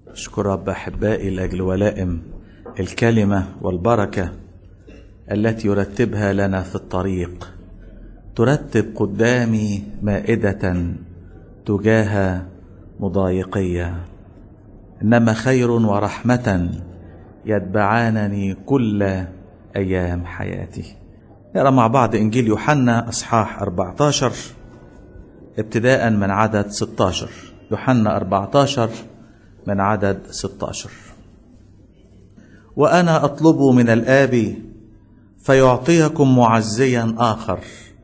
أشكر رب أحبائي لأجل ولائم الكلمة والبركة التي يرتبها لنا في الطريق ترتب قدامي مائدة تجاه مضايقية إنما خير ورحمة يتبعانني كل أيام حياتي نقرأ مع بعض إنجيل يوحنا أصحاح 14 ابتداء من عدد 16 يوحنا 14 من عدد 16 وأنا أطلب من الآب فيعطيكم معزيا آخر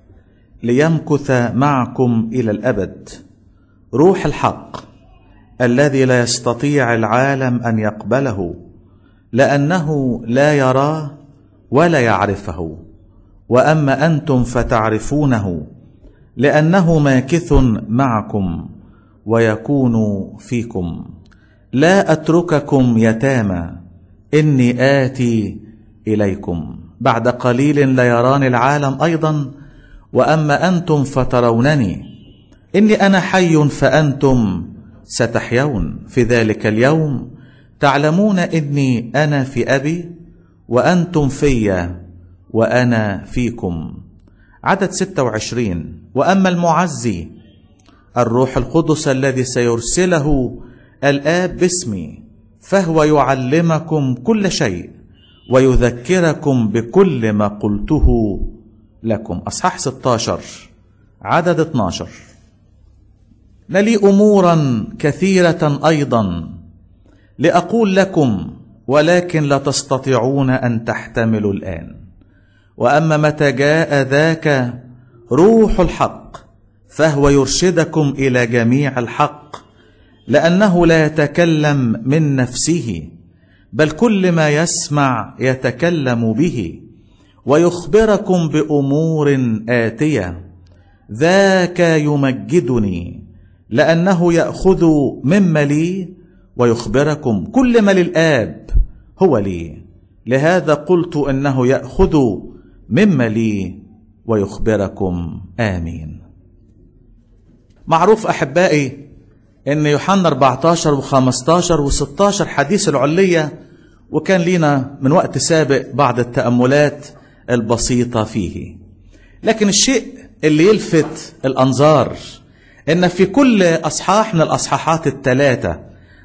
ليمكث معكم إلى الأبد روح الحق الذي لا يستطيع العالم أن يقبله لأنه لا يراه ولا يعرفه وأما أنتم فتعرفونه لأنه ماكث معكم ويكون فيكم لا أترككم يتامى إني آتي إليكم بعد قليل لا يراني العالم أيضا وأما أنتم فترونني إني أنا حي فأنتم ستحيون في ذلك اليوم تعلمون إني أنا في أبي وأنتم في وأنا فيكم عدد 26 وأما المعزي الروح القدس الذي سيرسله الآب باسمي فهو يعلمكم كل شيء ويذكركم بكل ما قلته لكم أصحاح 16 عدد 12 لي أمورا كثيرة أيضا لأقول لكم ولكن لا تستطيعون أن تحتملوا الآن وأما متى جاء ذاك روح الحق فهو يرشدكم إلى جميع الحق لأنه لا يتكلم من نفسه بل كل ما يسمع يتكلم به ويخبركم بأمور آتية ذاك يمجدني لأنه يأخذ مما لي ويخبركم كل ما للآب هو لي لهذا قلت إنه يأخذ مما لي ويخبركم آمين معروف أحبائي ان يوحنا 14 و15 و16 حديث العلية وكان لينا من وقت سابق بعض التأملات البسيطة فيه لكن الشيء اللي يلفت الأنظار ان في كل أصحاح من الأصحاحات الثلاثة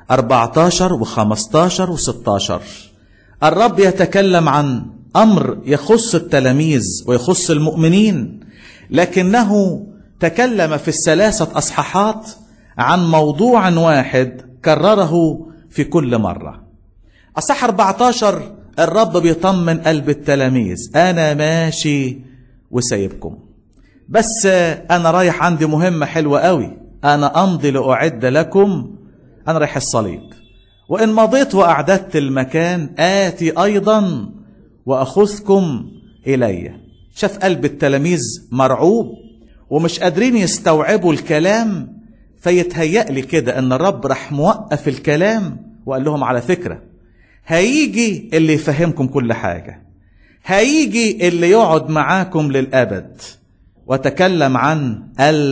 14 و15 و16 الرب يتكلم عن أمر يخص التلاميذ ويخص المؤمنين لكنه تكلم في الثلاثة أصحاحات عن موضوع واحد كرره في كل مرة أصح 14 الرب بيطمن قلب التلاميذ أنا ماشي وسايبكم بس أنا رايح عندي مهمة حلوة قوي أنا أمضي لأعد لكم أنا رايح الصليب وإن مضيت وأعددت المكان آتي أيضا وأخذكم إلي شاف قلب التلاميذ مرعوب ومش قادرين يستوعبوا الكلام فيتهيأ لي كده ان الرب راح موقف الكلام وقال لهم على فكرة هيجي اللي يفهمكم كل حاجة هيجي اللي يقعد معاكم للأبد وتكلم عن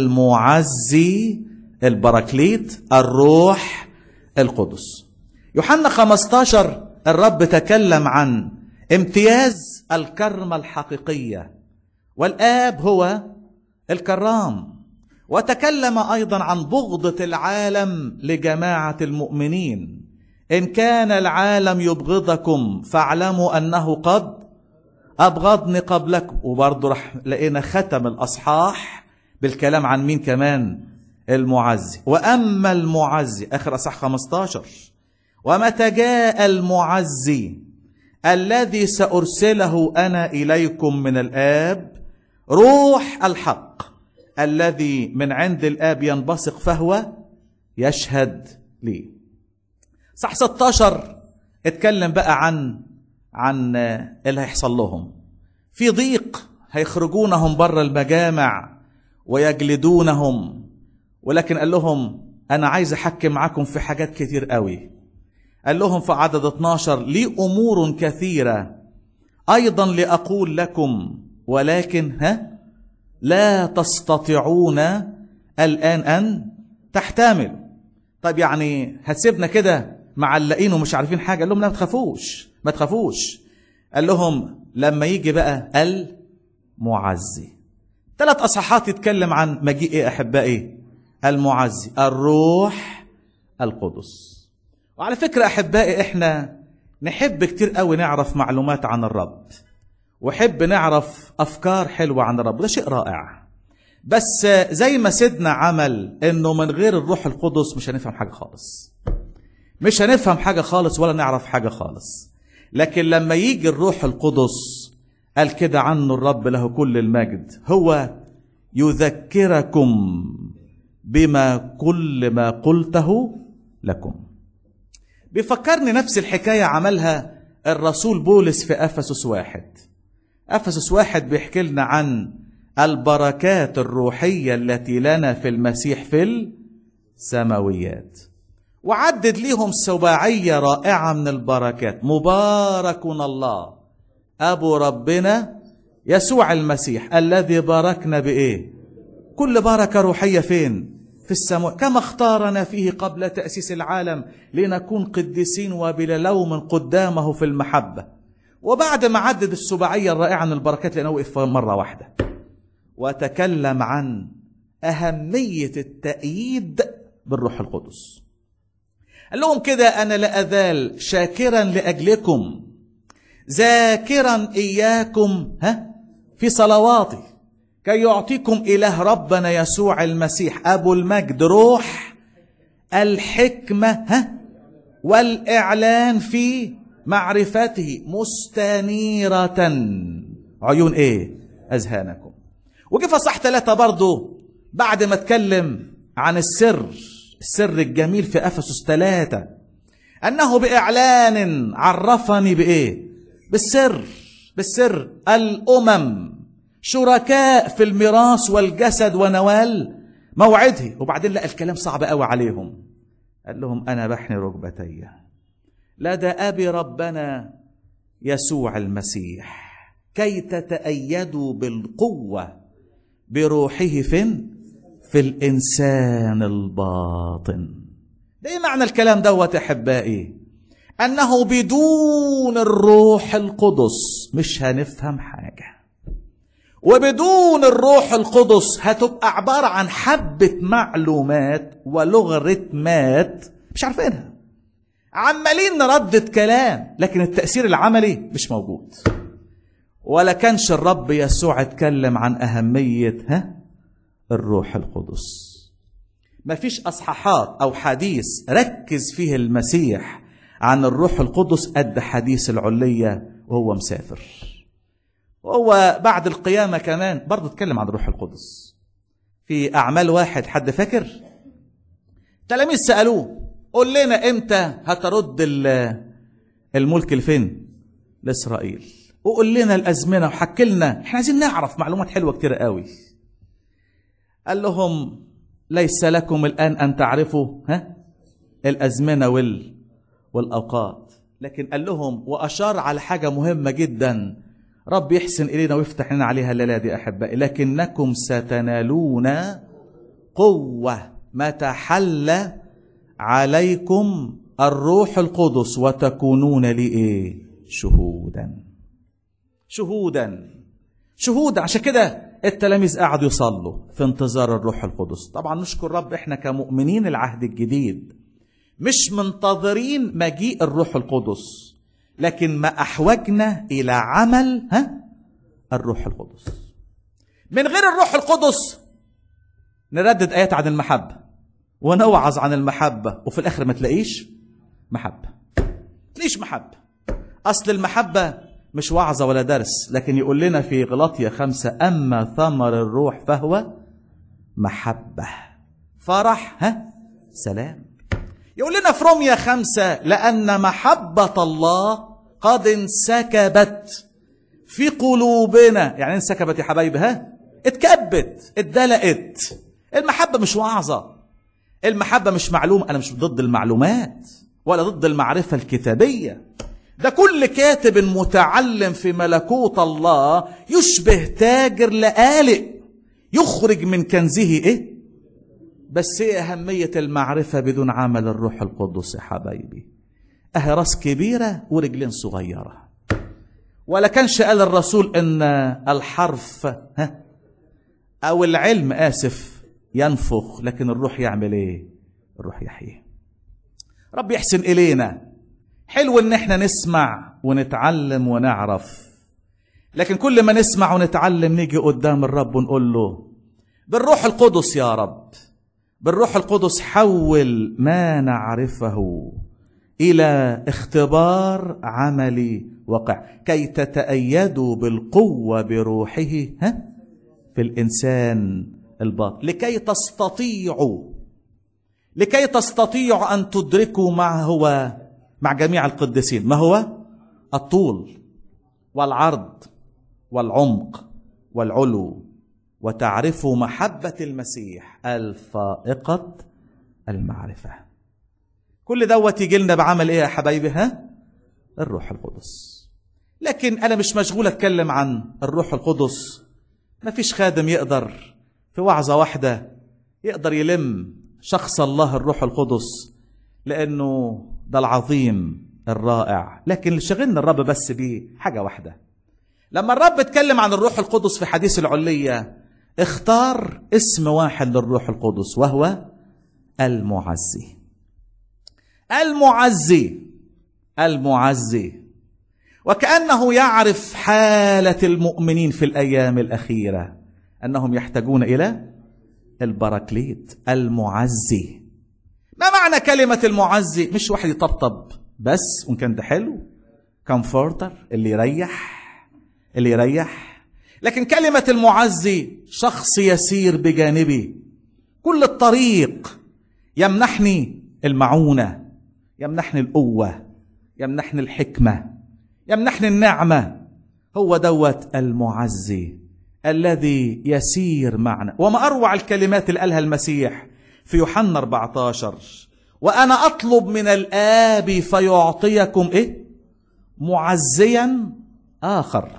المعزي البراكليت الروح القدس يوحنا 15 الرب تكلم عن امتياز الكرمة الحقيقية والآب هو الكرام وتكلم ايضا عن بغضه العالم لجماعه المؤمنين ان كان العالم يبغضكم فاعلموا انه قد ابغضني قبلكم وبرضه رح لقينا ختم الاصحاح بالكلام عن مين كمان المعزي واما المعزي اخر اصح 15 ومتى جاء المعزي الذي سارسله انا اليكم من الاب روح الحق الذي من عند الآب ينبثق فهو يشهد لي صح 16 اتكلم بقى عن عن اللي هيحصل لهم في ضيق هيخرجونهم بره المجامع ويجلدونهم ولكن قال لهم انا عايز احكم معاكم في حاجات كتير قوي قال لهم في عدد 12 لي امور كثيره ايضا لاقول لكم ولكن ها لا تستطيعون الآن أن تحتملوا طيب يعني هتسيبنا كده معلقين ومش عارفين حاجه قال لهم لا ما تخافوش ما تخافوش قال لهم لما يجي بقى المعزي ثلاث اصحاحات يتكلم عن مجيء ايه احبائي المعزي الروح القدس وعلى فكره احبائي احنا نحب كتير قوي نعرف معلومات عن الرب وحب نعرف افكار حلوه عن الرب ده شيء رائع بس زي ما سيدنا عمل انه من غير الروح القدس مش هنفهم حاجه خالص مش هنفهم حاجه خالص ولا نعرف حاجه خالص لكن لما يجي الروح القدس قال كده عنه الرب له كل المجد هو يذكركم بما كل ما قلته لكم بيفكرني نفس الحكايه عملها الرسول بولس في افسس واحد افسس واحد بيحكي لنا عن البركات الروحيه التي لنا في المسيح في السماويات وعدد ليهم سباعيه رائعه من البركات مبارك الله ابو ربنا يسوع المسيح الذي باركنا بايه كل بركه روحيه فين في السماء كما اختارنا فيه قبل تاسيس العالم لنكون قديسين وبلا لوم قدامه في المحبه وبعد ما عدد السباعيه الرائعه من البركات لانه وقف مره واحده وتكلم عن اهميه التأييد بالروح القدس قال لهم كده انا لا ازال شاكرا لاجلكم ذاكرا اياكم ها في صلواتي كي يعطيكم اله ربنا يسوع المسيح ابو المجد روح الحكمه ها والاعلان في معرفته مستنيره عيون ايه اذهانكم وجي في صح ثلاثة برضه بعد ما اتكلم عن السر السر الجميل في افسس ثلاثة انه باعلان عرفني بايه بالسر بالسر الامم شركاء في الميراث والجسد ونوال موعده وبعدين لقى الكلام صعب قوي عليهم قال لهم انا بحني ركبتي لدى ابي ربنا يسوع المسيح كي تتايدوا بالقوه بروحه فين في الانسان الباطن ده ايه معنى الكلام دوت يا احبائي انه بدون الروح القدس مش هنفهم حاجه وبدون الروح القدس هتبقى عباره عن حبه معلومات ولوغاريتمات مش عارفينها عمالين نردد كلام لكن التاثير العملي مش موجود ولا كانش الرب يسوع اتكلم عن اهميه ها الروح القدس مفيش اصحاحات او حديث ركز فيه المسيح عن الروح القدس قد حديث العليه وهو مسافر وهو بعد القيامه كمان برضه اتكلم عن الروح القدس في اعمال واحد حد فاكر تلاميذ سالوه قول لنا امتى هترد الملك لفين لاسرائيل وقول لنا الازمنه وحكي لنا احنا عايزين نعرف معلومات حلوه كتير قوي قال لهم ليس لكم الان ان تعرفوا ها الازمنه وال والاوقات لكن قال لهم واشار على حاجه مهمه جدا رب يحسن الينا ويفتح لنا عليها الليله دي احبائي لكنكم ستنالون قوه متى حل عليكم الروح القدس وتكونون لي ايه شهودا شهودا شهودا عشان كده التلاميذ قعدوا يصلوا في انتظار الروح القدس طبعا نشكر رب احنا كمؤمنين العهد الجديد مش منتظرين مجيء الروح القدس لكن ما احوجنا الى عمل ها الروح القدس من غير الروح القدس نردد ايات عن المحبه ونوعظ عن المحبه وفي الاخر ما تلاقيش محبه تلاقيش محبه اصل المحبه مش وعظه ولا درس لكن يقول لنا في غلاطيا خمسة أما ثمر الروح فهو محبة فرح ها سلام يقول لنا في روميا خمسة لأن محبة الله قد انسكبت في قلوبنا يعني انسكبت يا حبايبي ها اتكبت اتدلقت المحبة مش وعظة المحبة مش معلومة أنا مش ضد المعلومات ولا ضد المعرفة الكتابية ده كل كاتب متعلم في ملكوت الله يشبه تاجر لآلئ يخرج من كنزه ايه بس ايه اهمية المعرفة بدون عمل الروح القدس يا حبايبي اهي راس كبيرة ورجلين صغيرة ولا كانش قال الرسول ان الحرف ها او العلم اسف ينفخ لكن الروح يعمل ايه الروح يحيي رب يحسن الينا حلو ان احنا نسمع ونتعلم ونعرف لكن كل ما نسمع ونتعلم نيجي قدام الرب ونقول له بالروح القدس يا رب بالروح القدس حول ما نعرفه الى اختبار عملي وقع كي تتأيدوا بالقوة بروحه ها في الإنسان الباطن لكي تستطيعوا لكي تستطيعوا أن تدركوا ما هو مع جميع القديسين ما هو الطول والعرض والعمق والعلو وتعرفوا محبة المسيح الفائقة المعرفة كل دوت يجي لنا بعمل ايه يا حبايبي ها الروح القدس لكن انا مش مشغول اتكلم عن الروح القدس ما فيش خادم يقدر في وعظة واحدة يقدر يلم شخص الله الروح القدس لانه ده العظيم الرائع لكن اللي شغلنا الرب بس بيه حاجة واحدة لما الرب اتكلم عن الروح القدس في حديث العلية اختار اسم واحد للروح القدس وهو المعزي المعزي المعزي وكأنه يعرف حالة المؤمنين في الأيام الأخيرة أنهم يحتاجون إلى البراكليت المعزي ما معنى كلمة المعزي مش واحد يطبطب بس وإن كان ده حلو كمفورتر اللي يريح اللي يريح لكن كلمة المعزي شخص يسير بجانبي كل الطريق يمنحني المعونة يمنحني القوة يمنحني الحكمة يمنحني النعمة هو دوت المعزي الذي يسير معنا وما أروع الكلمات اللي قالها المسيح في يوحنا 14 وأنا أطلب من الآب فيعطيكم إيه معزيا آخر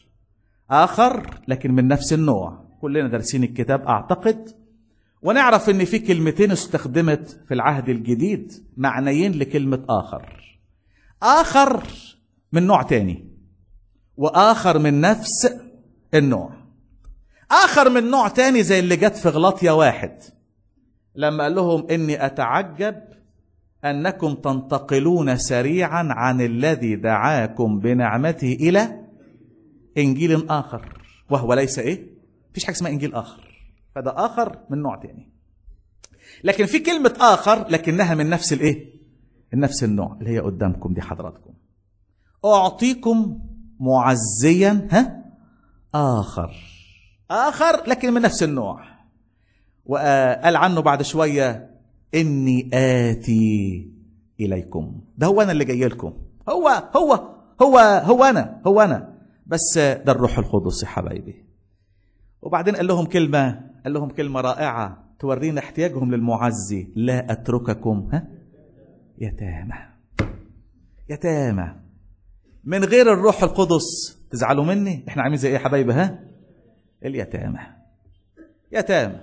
آخر لكن من نفس النوع كلنا دارسين الكتاب أعتقد ونعرف ان في كلمتين استخدمت في العهد الجديد معنيين لكلمة آخر آخر من نوع تاني وآخر من نفس النوع آخر من نوع تاني زي اللي جت في غلاطيا واحد لما قال لهم إني أتعجب أنكم تنتقلون سريعا عن الذي دعاكم بنعمته إلى إنجيل آخر وهو ليس إيه؟ مفيش حاجة اسمها إنجيل آخر فده آخر من نوع تاني لكن في كلمة آخر لكنها من نفس الإيه؟ من نفس النوع اللي هي قدامكم دي حضراتكم أعطيكم معزيا ها آخر آخر لكن من نفس النوع وقال عنه بعد شوية إني آتي إليكم ده هو أنا اللي جاي لكم هو هو هو هو أنا هو أنا بس ده الروح القدس يا حبايبي وبعدين قال لهم كلمة قال لهم كلمة رائعة تورينا احتياجهم للمعزي لا أترككم ها يتامى يتامى من غير الروح القدس تزعلوا مني احنا عاملين زي ايه يا حبايبي ها اليتامى يتامى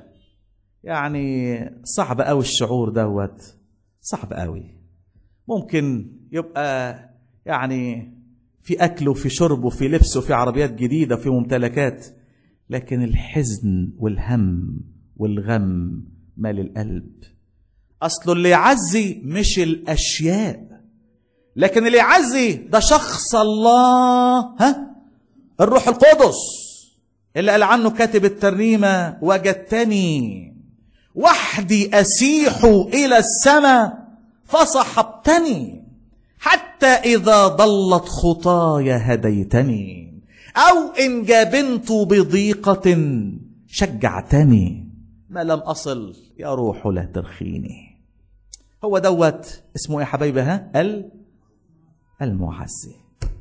يعني صعب قوي الشعور دوت صعب قوي ممكن يبقى يعني في اكل وفي شرب وفي لبس وفي عربيات جديده وفي ممتلكات لكن الحزن والهم والغم مال القلب اصله اللي يعزي مش الاشياء لكن اللي يعزي ده شخص الله ها الروح القدس اللي قال عنه كاتب الترنيمه وجدتني وحدي اسيح الى السماء فصحبتني حتى اذا ضلت خطاي هديتني أو إن جبنت بضيقة شجعتني ما لم أصل يا روح لا ترخيني هو دوت اسمه ايه يا حبايبي ها ال المعزي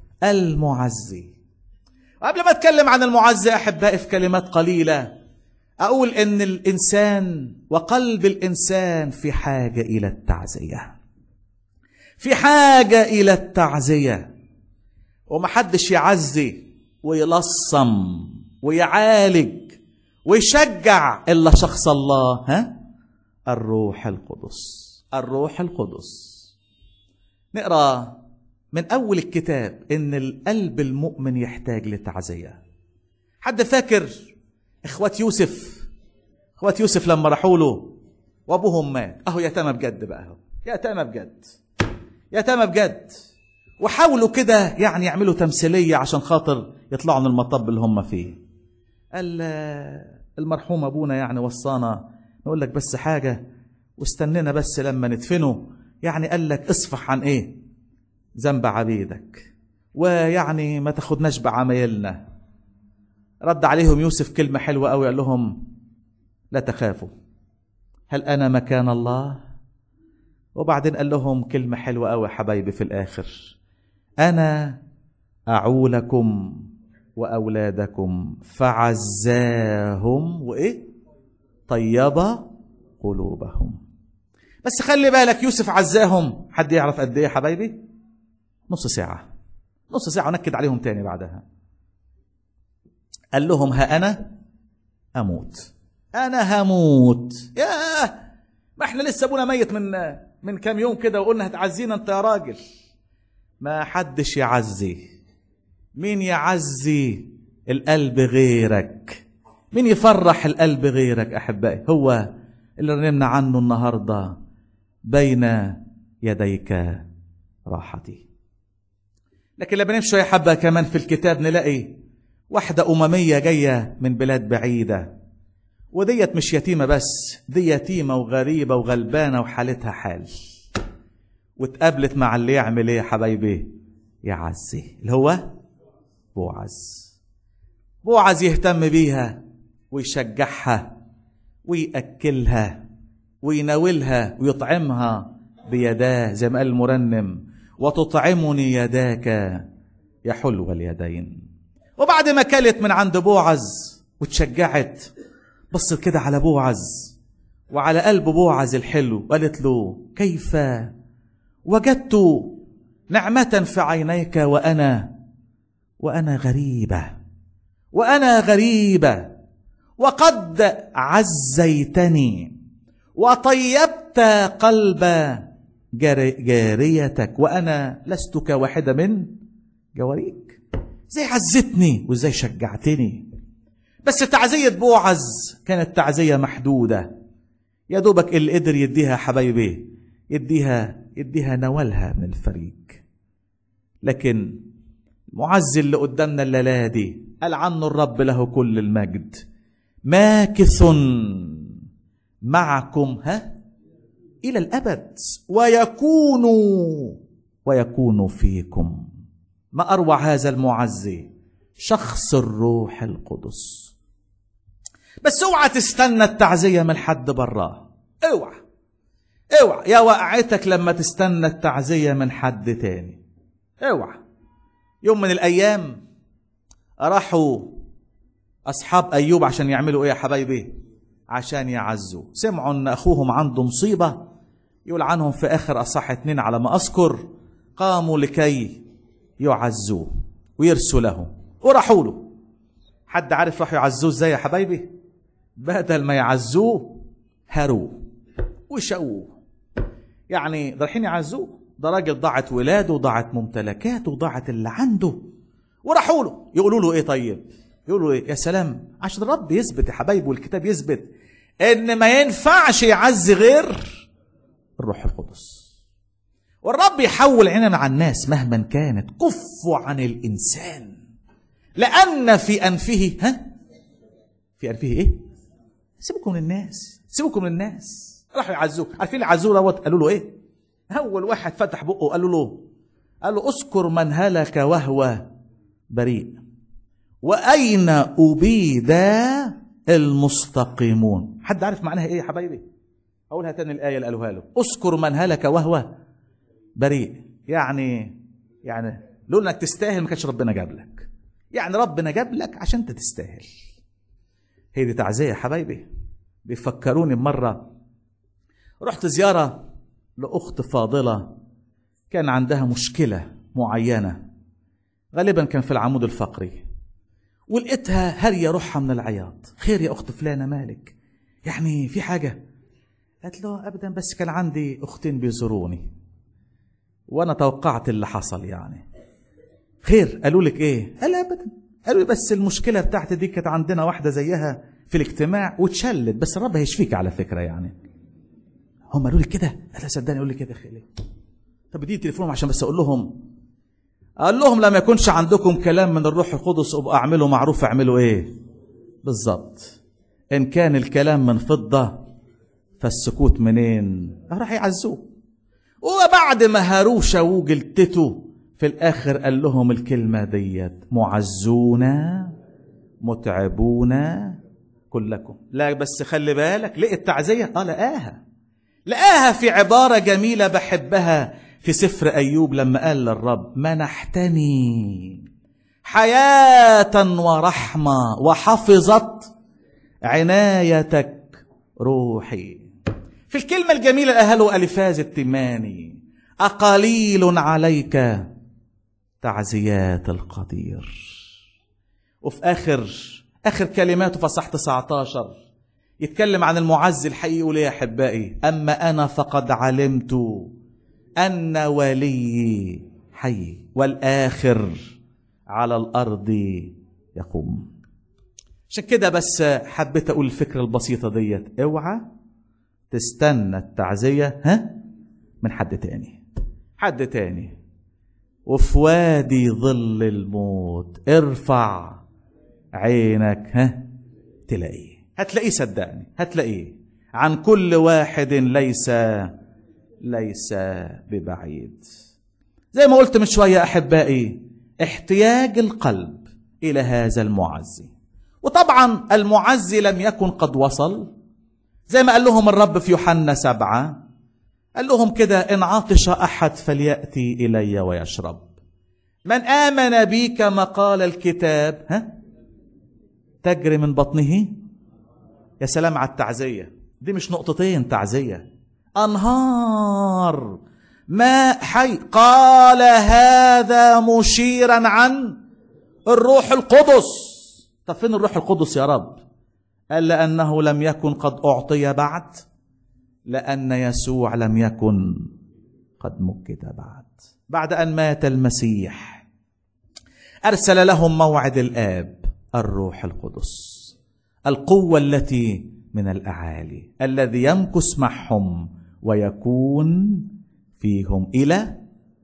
المعزي وقبل ما اتكلم عن المعزي احبائي في كلمات قليله اقول ان الانسان وقلب الانسان في حاجه الى التعزيه في حاجه الى التعزيه ومحدش يعزي ويلصم ويعالج ويشجع الا شخص الله ها الروح القدس الروح القدس نقرا من اول الكتاب ان القلب المؤمن يحتاج لتعزيه حد فاكر اخوات يوسف اخوات يوسف لما راحوا له وابوهم مات اهو يتامى بجد بقى اهو يتامى بجد يتامى بجد وحاولوا كده يعني يعملوا تمثيليه عشان خاطر يطلعوا من المطب اللي هم فيه قال المرحوم ابونا يعني وصانا نقول لك بس حاجه واستنينا بس لما ندفنه يعني قال لك اصفح عن ايه ذنب عبيدك ويعني ما تاخدناش بعمايلنا رد عليهم يوسف كلمة حلوة قوي قال لهم لا تخافوا هل أنا مكان الله وبعدين قال لهم كلمة حلوة قوي حبايبي في الآخر أنا أعولكم وأولادكم فعزاهم وإيه طيب قلوبهم بس خلي بالك يوسف عزاهم حد يعرف قد ايه يا حبايبي نص ساعة نص ساعة ونكد عليهم تاني بعدها قال لهم ها أنا أموت أنا هموت ياه ما احنا لسه ابونا ميت من من كام يوم كده وقلنا هتعزينا انت يا راجل ما حدش يعزي مين يعزي القلب غيرك مين يفرح القلب غيرك احبائي هو اللي رنمنا عنه النهارده بين يديك راحتي لكن لما نمشي شويه حبه كمان في الكتاب نلاقي واحده امميه جايه من بلاد بعيده وديت مش يتيمه بس دي يتيمه وغريبه وغلبانه وحالتها حال واتقابلت مع اللي يعمل ايه يا حبايبي يعزي اللي هو بوعز بوعز يهتم بيها ويشجعها ويأكلها ويناولها ويطعمها بيداه زي ما قال المرنم وتطعمني يداك يا حلو اليدين وبعد ما كلت من عند بوعز وتشجعت بصت كده على بوعز وعلى قلب بوعز الحلو وقالت له كيف وجدت نعمة في عينيك وأنا وأنا غريبة وأنا غريبة وقد عزيتني وطيبت قلب جاريتك وأنا لست كواحدة من جواريك زي عزتني وازاي شجعتني بس تعزية بوعز كانت تعزية محدودة يا دوبك اللي قدر يديها حبايبي يديها يديها نوالها من الفريق لكن المعز اللي قدامنا الليلة دي قال عنه الرب له كل المجد ماكث معكم ها إلى الأبد ويكون ويكون فيكم ما أروع هذا المعزي شخص الروح القدس بس اوعى تستنى التعزية من حد براه اوعى اوعى يا وقعتك لما تستنى التعزية من حد تاني اوعى يوم من الأيام راحوا أصحاب أيوب عشان يعملوا إيه يا حبايبي عشان يعزوا سمعوا أن أخوهم عنده مصيبة يقول عنهم في آخر أصح اتنين على ما أذكر قاموا لكي يعزوه ويرسوا له وراحوا له حد عارف راحوا يعزوه ازاي يا حبايبي بدل ما يعزوه هروه وشووه يعني رايحين يعزوه ده راجل ضاعت ولاده وضاعت ممتلكاته وضاعت اللي عنده وراحوا له يقولوا له ايه طيب يقولوا ايه يا سلام عشان الرب يثبت يا حبايبي والكتاب يثبت ان ما ينفعش يعزي غير الروح القدس والرب يحول عيننا على الناس مهما كانت كفوا عن الانسان لان في انفه ها في انفه ايه سيبكم من الناس سيبكم من الناس راحوا يعزوه عارفين اللي عزوه دوت قالوا له ايه اول واحد فتح بقه قالوا له قال له اذكر من هلك وهو بريء واين ابيد المستقيمون حد عارف معناها ايه يا حبايبي اقولها تاني الايه اللي قالوها له اذكر من هلك وهو بريء يعني يعني لولا انك تستاهل ما كانش ربنا جاب لك يعني ربنا جاب لك عشان انت تستاهل هي دي تعزيه يا حبايبي بيفكروني بمره رحت زياره لاخت فاضله كان عندها مشكله معينه غالبا كان في العمود الفقري ولقيتها هاريه روحها من العياط خير يا اخت فلانه مالك يعني في حاجه قالت له ابدا بس كان عندي اختين بيزوروني وانا توقعت اللي حصل يعني خير قالوا لك ايه قال ابدا قالوا لي بس المشكله بتاعتي دي كانت عندنا واحده زيها في الاجتماع واتشلت بس الرب هيشفيك على فكره يعني هم قالوا لي كده انا صدقني يقول لي كده خير طب اديني تليفونهم عشان بس اقول لهم قال لهم لما يكونش عندكم كلام من الروح القدس ابقوا اعملوا معروف اعملوا ايه بالظبط ان كان الكلام من فضه فالسكوت منين راح يعزوه وبعد ما هروشه وجلتته في الاخر قال لهم الكلمه ديت معزون متعبون كلكم لا بس خلي بالك لقي التعزيه اه لقاها لقاها في عباره جميله بحبها في سفر ايوب لما قال للرب منحتني حياه ورحمه وحفظت عنايتك روحي في الكلمه الجميله اهله الفاز التماني اقليل عليك تعزيات القدير وفي اخر اخر كلماته في صح 19 يتكلم عن المعزي الحقيقي يقول يا احبائي اما انا فقد علمت ان ولي حي والاخر على الارض يقوم عشان كده بس حبيت اقول الفكره البسيطه ديت اوعى تستنى التعزيه ها من حد تاني حد تاني وفي وادي ظل الموت ارفع عينك ها تلاقيه هتلاقيه صدقني هتلاقيه عن كل واحد ليس ليس ببعيد زي ما قلت من شويه احبائي احتياج القلب الى هذا المعزي وطبعا المعزي لم يكن قد وصل زي ما قال لهم الرب في يوحنا سبعة قال لهم كده إن عطش أحد فليأتي إلي ويشرب من آمن بي كما قال الكتاب ها تجري من بطنه يا سلام على التعزية دي مش نقطتين تعزية أنهار ماء حي قال هذا مشيرا عن الروح القدس طب فين الروح القدس يا رب قال لأنه لم يكن قد أعطي بعد لأن يسوع لم يكن قد مجد بعد بعد أن مات المسيح أرسل لهم موعد الآب الروح القدس القوة التي من الأعالي الذي يمكث معهم ويكون فيهم إلى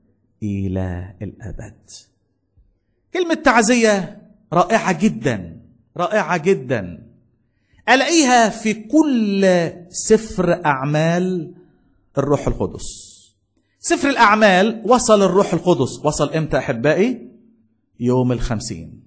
إلى الأبد كلمة تعزية رائعة جدا رائعة جدا ألاقيها في كل سفر أعمال الروح القدس سفر الأعمال وصل الروح القدس وصل إمتى أحبائي يوم الخمسين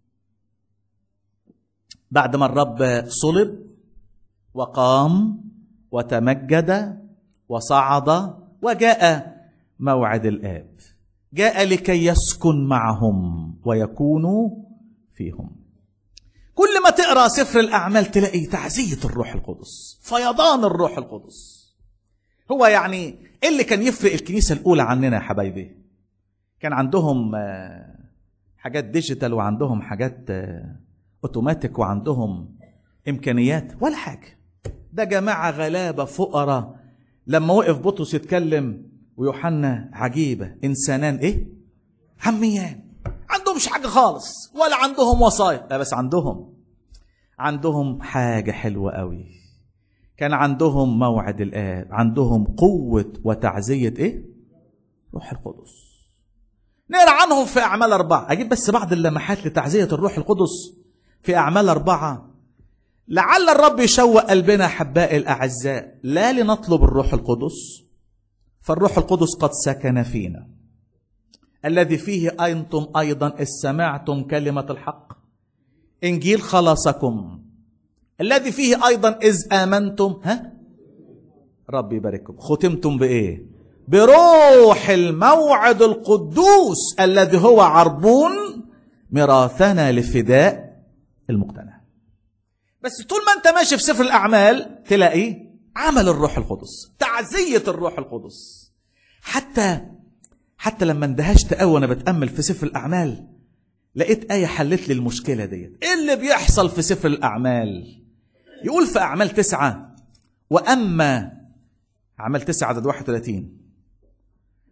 بعد ما الرب صلب وقام وتمجد وصعد وجاء موعد الآب جاء لكي يسكن معهم ويكونوا فيهم كل ما تقرا سفر الاعمال تلاقي تعزيه الروح القدس فيضان الروح القدس هو يعني ايه اللي كان يفرق الكنيسه الاولى عننا يا حبايبي كان عندهم حاجات ديجيتال وعندهم حاجات اوتوماتيك وعندهم امكانيات ولا حاجه ده جماعه غلابه فقراء لما وقف بطرس يتكلم ويوحنا عجيبه انسانان ايه عميان عندهمش حاجة خالص ولا عندهم وصايا لا بس عندهم عندهم حاجة حلوة قوي كان عندهم موعد الآب عندهم قوة وتعزية إيه؟ روح القدس نقرا عنهم في أعمال أربعة أجيب بس بعض اللمحات لتعزية الروح القدس في أعمال أربعة لعل الرب يشوق قلبنا أحبائي الأعزاء لا لنطلب الروح القدس فالروح القدس قد سكن فينا الذي فيه أنتم أيضا إذ سمعتم كلمة الحق إنجيل خلاصكم الذي فيه أيضا إذ آمنتم ها ربي يبارككم ختمتم بإيه بروح الموعد القدوس الذي هو عربون ميراثنا لفداء المقتنع بس طول ما انت ماشي في سفر الأعمال تلاقي عمل الروح القدس تعزية الروح القدس حتى حتى لما اندهشت قوي وانا بتامل في سفر الاعمال لقيت ايه حلت لي المشكله ديت ايه اللي بيحصل في سفر الاعمال يقول في اعمال تسعة واما اعمال تسعة عدد 31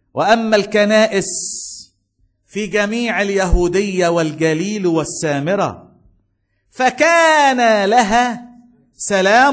واما الكنائس في جميع اليهوديه والجليل والسامره فكان لها سلام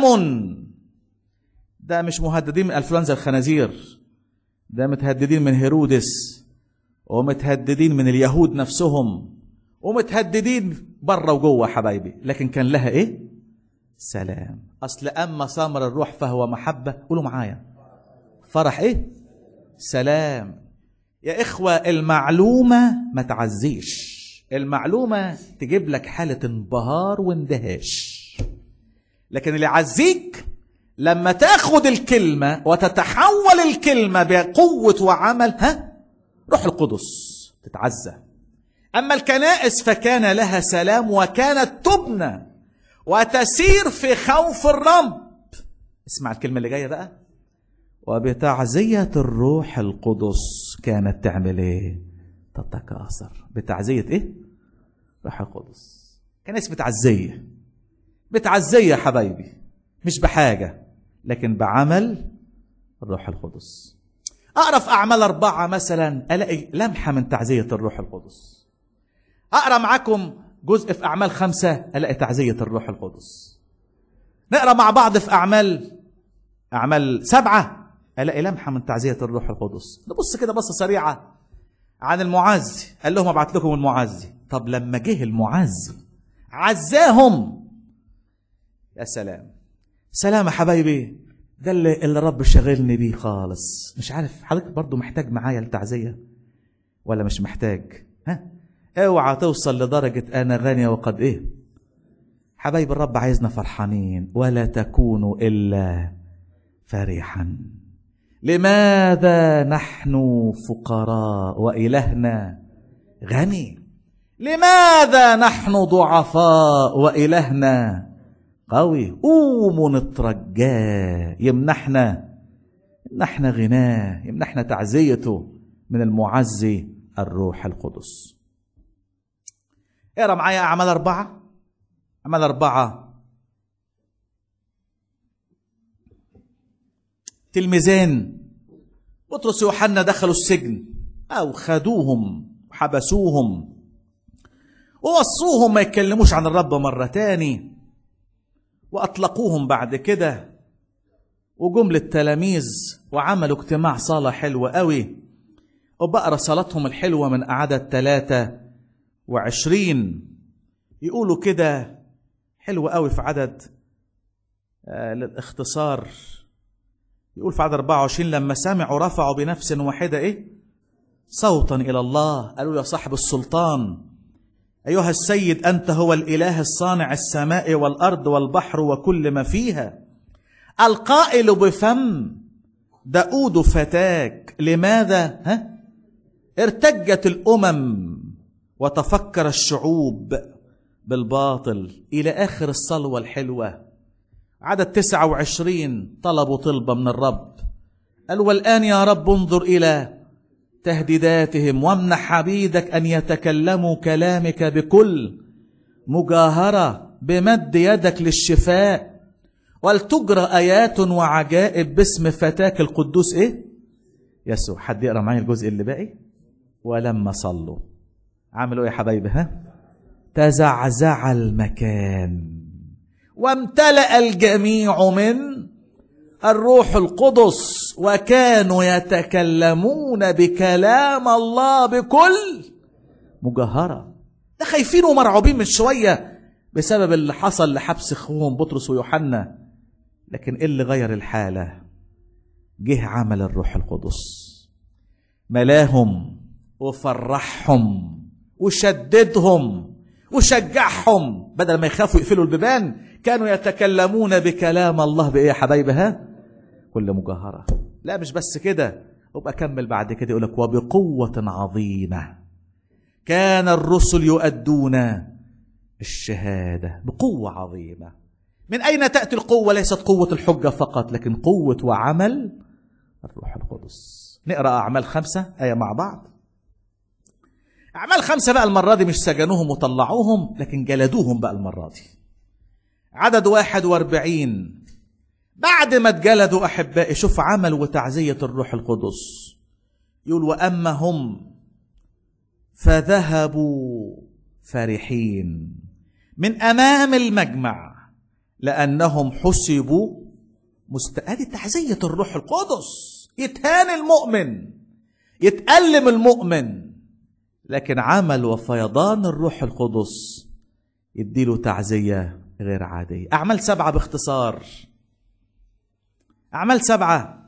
ده مش مهددين من انفلونزا الخنازير ده متهددين من هيرودس ومتهددين من اليهود نفسهم ومتهددين بره وجوه حبايبي لكن كان لها ايه سلام اصل اما ثمر الروح فهو محبه قولوا معايا فرح ايه سلام يا اخوه المعلومه ما تعزيش المعلومه تجيب لك حاله انبهار واندهاش لكن اللي يعزيك لما تاخد الكلمه وتتحول الكلمه بقوه وعمل ها روح القدس تتعزى اما الكنائس فكان لها سلام وكانت تبنى وتسير في خوف الرب اسمع الكلمه اللي جايه بقى وبتعزيه الروح القدس كانت تعمل ايه تتكاثر بتعزيه ايه روح القدس كنائس بتعزيه بتعزيه يا حبايبي مش بحاجه لكن بعمل الروح القدس اقرا في اعمال اربعه مثلا الاقي لمحه من تعزيه الروح القدس اقرا معاكم جزء في اعمال خمسه الاقي تعزيه الروح القدس نقرا مع بعض في اعمال اعمال سبعه الاقي لمحه من تعزيه الروح القدس نبص كده بصه سريعه عن المعزي قال لهم ابعت لكم المعزي طب لما جه المعزي عزاهم يا سلام سلام يا حبايبي ده اللي, اللي رب شغلني بيه خالص مش عارف حضرتك برضو محتاج معايا التعزيه ولا مش محتاج ها اوعى توصل لدرجه انا غني وقد ايه حبايب الرب عايزنا فرحانين ولا تكونوا الا فرحا لماذا نحن فقراء والهنا غني لماذا نحن ضعفاء والهنا قوي قوموا نترجاه يمنحنا يمنحنا غناه يمنحنا تعزيته من المعزي الروح القدس اقرا معايا اعمال اربعه اعمال اربعه تلميذين بطرس ويوحنا دخلوا السجن او خدوهم وحبسوهم ووصوهم ما يتكلموش عن الرب مره تاني واطلقوهم بعد كده وجم للتلاميذ وعملوا اجتماع صلاه حلوه قوي وبقرا صلاتهم الحلوه من عدد ثلاثة وعشرين يقولوا كده حلو قوي في عدد آه للاختصار يقول في عدد 24 لما سمعوا رفعوا بنفس واحدة إيه؟ صوتا إلى الله قالوا يا صاحب السلطان أيها السيد أنت هو الإله الصانع السماء والأرض والبحر وكل ما فيها القائل بفم داود فتاك لماذا ها؟ ارتجت الأمم وتفكر الشعوب بالباطل إلى آخر الصلوة الحلوة عدد تسعة وعشرين طلبوا طلبة من الرب قال والآن يا رب انظر إلى تهديداتهم وامنح حبيدك أن يتكلموا كلامك بكل مجاهرة بمد يدك للشفاء ولتجرى آيات وعجائب باسم فتاك القدوس إيه؟ يسوع حد يقرأ معايا الجزء اللي باقي ولما صلوا عملوا إيه يا حبايبي ها؟ تزعزع المكان وامتلأ الجميع من الروح القدس وكانوا يتكلمون بكلام الله بكل مجهرة ده خايفين ومرعوبين من شوية بسبب اللي حصل لحبس اخوهم بطرس ويوحنا لكن ايه اللي غير الحالة جه عمل الروح القدس ملاهم وفرحهم وشددهم وشجعهم بدل ما يخافوا يقفلوا البيبان كانوا يتكلمون بكلام الله بايه يا حبايبي ها كل مجاهره لا مش بس كده وابقى كمل بعد كده يقول لك وبقوه عظيمه كان الرسل يؤدون الشهاده بقوه عظيمه من اين تاتي القوه ليست قوه الحجه فقط لكن قوه وعمل الروح القدس نقرا اعمال خمسه ايه مع بعض أعمال خمسة بقى المرة دي مش سجنوهم وطلعوهم لكن جلدوهم بقى المرة دي عدد واحد واربعين بعد ما اتجلدوا أحبائي شوف عمل وتعزية الروح القدس يقول وأما هم فذهبوا فرحين من أمام المجمع لأنهم حسبوا مست... هذه تعزية الروح القدس يتهان المؤمن يتألم المؤمن لكن عمل وفيضان الروح القدس يديله تعزية غير عادية أعمال سبعة باختصار أعمال سبعة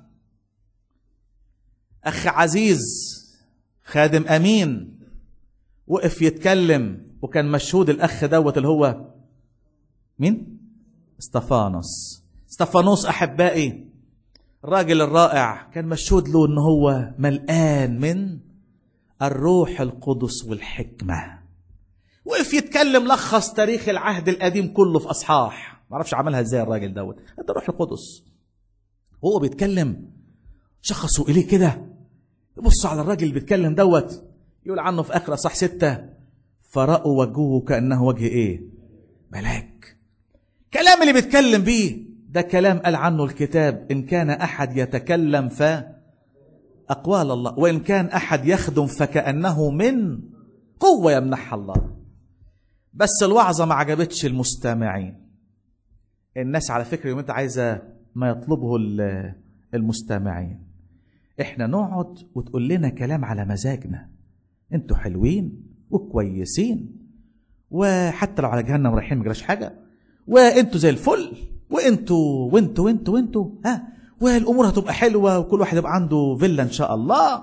أخ عزيز خادم أمين وقف يتكلم وكان مشهود الأخ دوت اللي هو مين؟ استفانوس استفانوس أحبائي الراجل الرائع كان مشهود له ان هو ملآن من الروح القدس والحكمة وقف يتكلم لخص تاريخ العهد القديم كله في أصحاح معرفش عملها ازاي الراجل دوت ده الروح القدس وهو بيتكلم شخصوا إليه كده يبصوا على الراجل اللي بيتكلم دوت يقول عنه في آخر أصح ستة فرأوا وجهه كأنه وجه إيه ملاك كلام اللي بيتكلم بيه ده كلام قال عنه الكتاب إن كان أحد يتكلم ف أقوال الله وإن كان أحد يخدم فكأنه من قوة يمنحها الله بس الوعظة ما عجبتش المستمعين الناس على فكرة يوم انت عايزة ما يطلبه المستمعين احنا نقعد وتقول لنا كلام على مزاجنا انتوا حلوين وكويسين وحتى لو على جهنم رايحين مجراش حاجة وانتوا زي الفل وانتوا وانتوا وانتوا وانتوا ها والامور هتبقى حلوه وكل واحد يبقى عنده فيلا ان شاء الله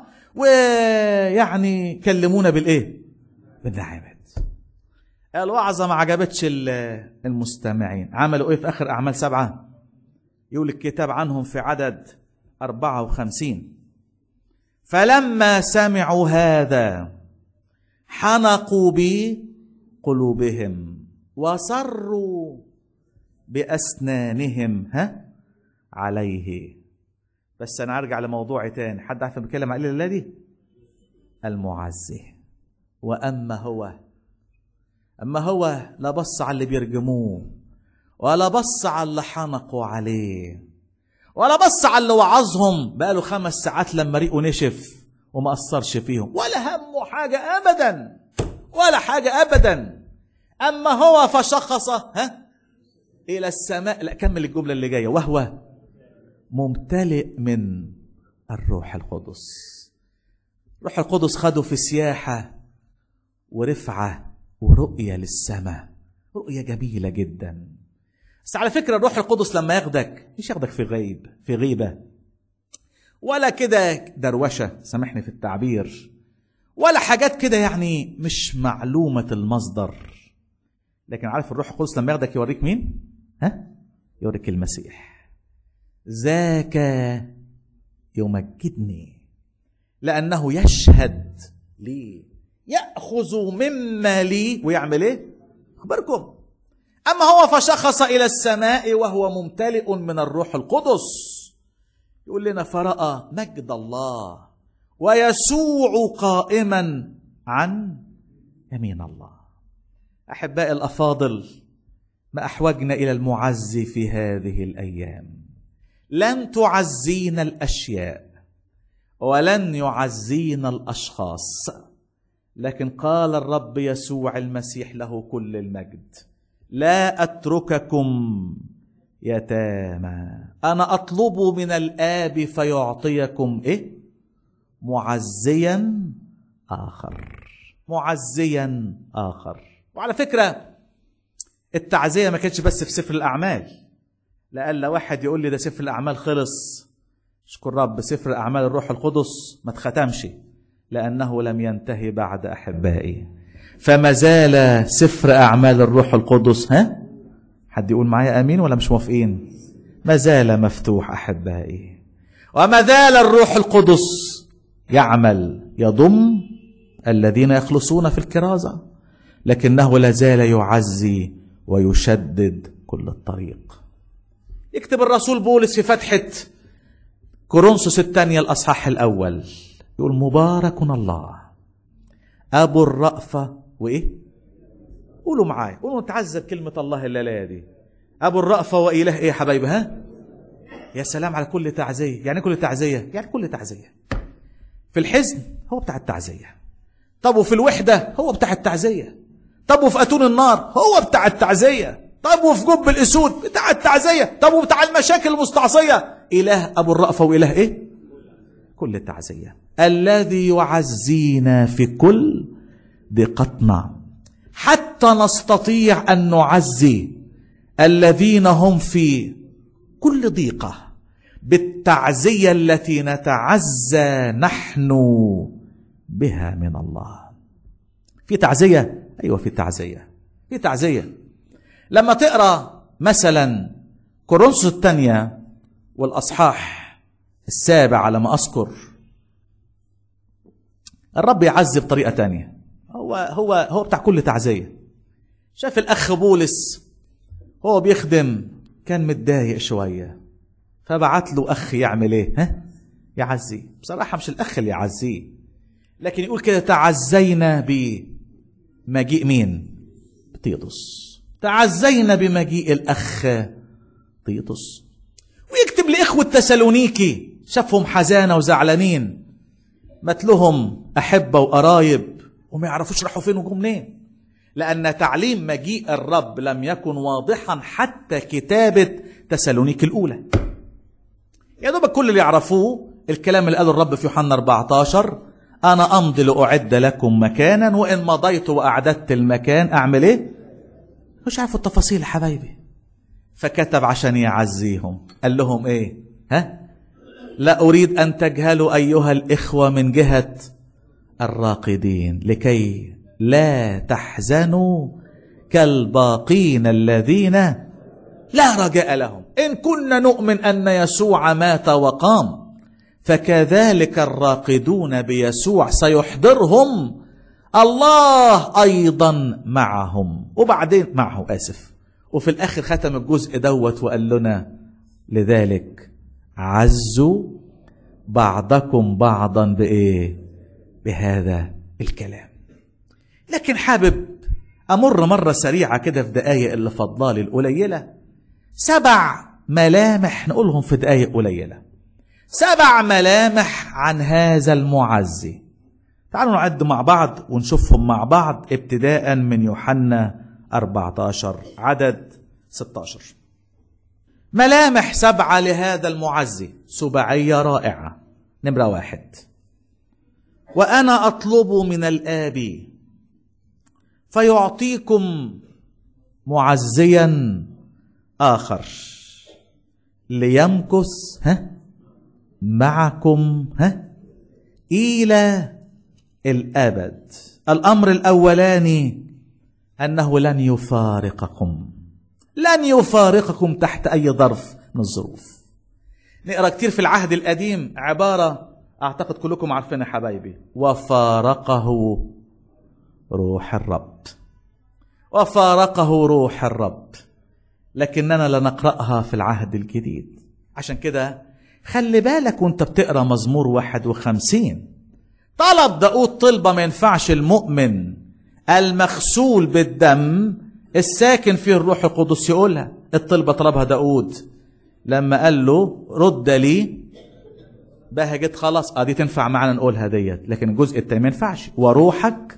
ويعني كلمونا بالايه بالنعمات الوعظه ما عجبتش المستمعين عملوا ايه في اخر اعمال سبعه يقول الكتاب عنهم في عدد 54 فلما سمعوا هذا حنقوا بقلوبهم وصروا بأسنانهم ها عليه بس أنا أرجع لموضوع تاني حد عارف بيتكلم عن إيه دي المعزي وأما هو أما هو لا بص على اللي بيرجموه ولا بص على اللي حنقوا عليه ولا بص على اللي وعظهم بقاله خمس ساعات لما ريقه نشف وما أثرش فيهم ولا همه حاجة أبدا ولا حاجة أبدا أما هو فشخص ها إلى السماء لا كمل الجملة اللي جاية وهو ممتلئ من الروح القدس روح القدس خده في سياحة ورفعة ورؤية للسماء رؤية جميلة جدا بس على فكرة الروح القدس لما ياخدك مش ياخدك في غيب في غيبة ولا كده دروشة سامحني في التعبير ولا حاجات كده يعني مش معلومة المصدر لكن عارف الروح القدس لما ياخدك يوريك مين؟ ها؟ يوريك المسيح ذاك يمجدني لأنه يشهد لي يأخذ مما لي ويعمل ايه؟ أخبركم أما هو فشخص إلى السماء وهو ممتلئ من الروح القدس يقول لنا فرأى مجد الله ويسوع قائما عن يمين الله أحبائي الأفاضل ما أحوجنا إلى المعزي في هذه الأيام لن تعزينا الأشياء ولن يعزينا الأشخاص لكن قال الرب يسوع المسيح له كل المجد لا أترككم يتامى أنا أطلب من الآب فيعطيكم إيه معزيا آخر معزيا آخر وعلى فكرة التعزية ما كانتش بس في سفر الأعمال لألا واحد يقول لي ده سفر الأعمال خلص اشكر رب سفر أعمال الروح القدس ما اتختمش لأنه لم ينتهي بعد أحبائي فما زال سفر أعمال الروح القدس ها حد يقول معايا أمين ولا مش موافقين ما زال مفتوح أحبائي وما زال الروح القدس يعمل يضم الذين يخلصون في الكرازة لكنه لا زال يعزي ويشدد كل الطريق يكتب الرسول بولس في فتحة كورنثوس الثانية الأصحاح الأول يقول مبارك الله أبو الرأفة وإيه؟ قولوا معايا قولوا نتعزى بكلمة الله الليلة دي أبو الرأفة وإله إيه يا حبايبي ها؟ يا سلام على كل تعزية يعني كل تعزية يعني كل تعزية في الحزن هو بتاع التعزية طب وفي الوحدة هو بتاع التعزية طب وفي أتون النار هو بتاع التعزية طب وفي جب الأسود بتاع التعزية طب وبتاع المشاكل المستعصية إله أبو الرأفة وإله إيه كل التعزية الذي يعزينا في كل ضيقتنا حتى نستطيع أن نعزي الذين هم في كل ضيقة بالتعزية التي نتعزى نحن بها من الله في تعزية أيوة في تعزية في تعزية لما تقرأ مثلا كورنثوس الثانية والأصحاح السابع على ما أذكر الرب يعزي بطريقة تانية هو هو هو بتاع كل تعزية شاف الأخ بولس هو بيخدم كان متضايق شوية فبعت له أخ يعمل إيه؟ ها؟ يعزيه بصراحة مش الأخ اللي يعزيه لكن يقول كده تعزينا بمجيء مين؟ تيطس تعزينا بمجيء الأخ تيطس ويكتب لإخوة تسالونيكي شافهم حزانة وزعلانين مثلهم أحبة وقرايب وما يعرفوش راحوا فين وجم منين لأن تعليم مجيء الرب لم يكن واضحا حتى كتابة تسالونيك الأولى يا دوبك كل اللي يعرفوه الكلام اللي قاله الرب في يوحنا 14 أنا أمضي لأعد لكم مكانا وإن مضيت وأعددت المكان أعمل إيه؟ مش عارفوا التفاصيل يا حبايبي فكتب عشان يعزيهم قال لهم إيه؟ ها؟ لا أريد أن تجهلوا أيها الإخوة من جهة الراقدين لكي لا تحزنوا كالباقين الذين لا رجاء لهم إن كنا نؤمن أن يسوع مات وقام فكذلك الراقدون بيسوع سيحضرهم الله أيضا معهم وبعدين معه آسف وفي الآخر ختم الجزء دوت وقال لنا لذلك عزوا بعضكم بعضا بإيه بهذا الكلام لكن حابب أمر مرة سريعة كده في دقايق اللي فضلالي القليلة سبع ملامح نقولهم في دقايق قليلة سبع ملامح عن هذا المعزي تعالوا نعد مع بعض ونشوفهم مع بعض ابتداء من يوحنا 14 عدد 16 ملامح سبعة لهذا المعزي سبعية رائعة نمرة واحد وأنا أطلب من الآب فيعطيكم معزيا آخر ليمكث ها معكم ها إلى الأبد الأمر الأولاني أنه لن يفارقكم لن يفارقكم تحت أي ظرف من الظروف نقرأ كتير في العهد القديم عبارة أعتقد كلكم عارفينها حبايبي وفارقه روح الرب وفارقه روح الرب لكننا لا نقرأها في العهد الجديد عشان كده خلي بالك وانت بتقرأ مزمور واحد وخمسين طلب داود طلبة ما ينفعش المؤمن المغسول بالدم الساكن فيه الروح القدس يقولها الطلبة طلبها داود لما قال له رد لي بهجت خلاص اه دي تنفع معنا نقولها ديت لكن الجزء التاني ما ينفعش وروحك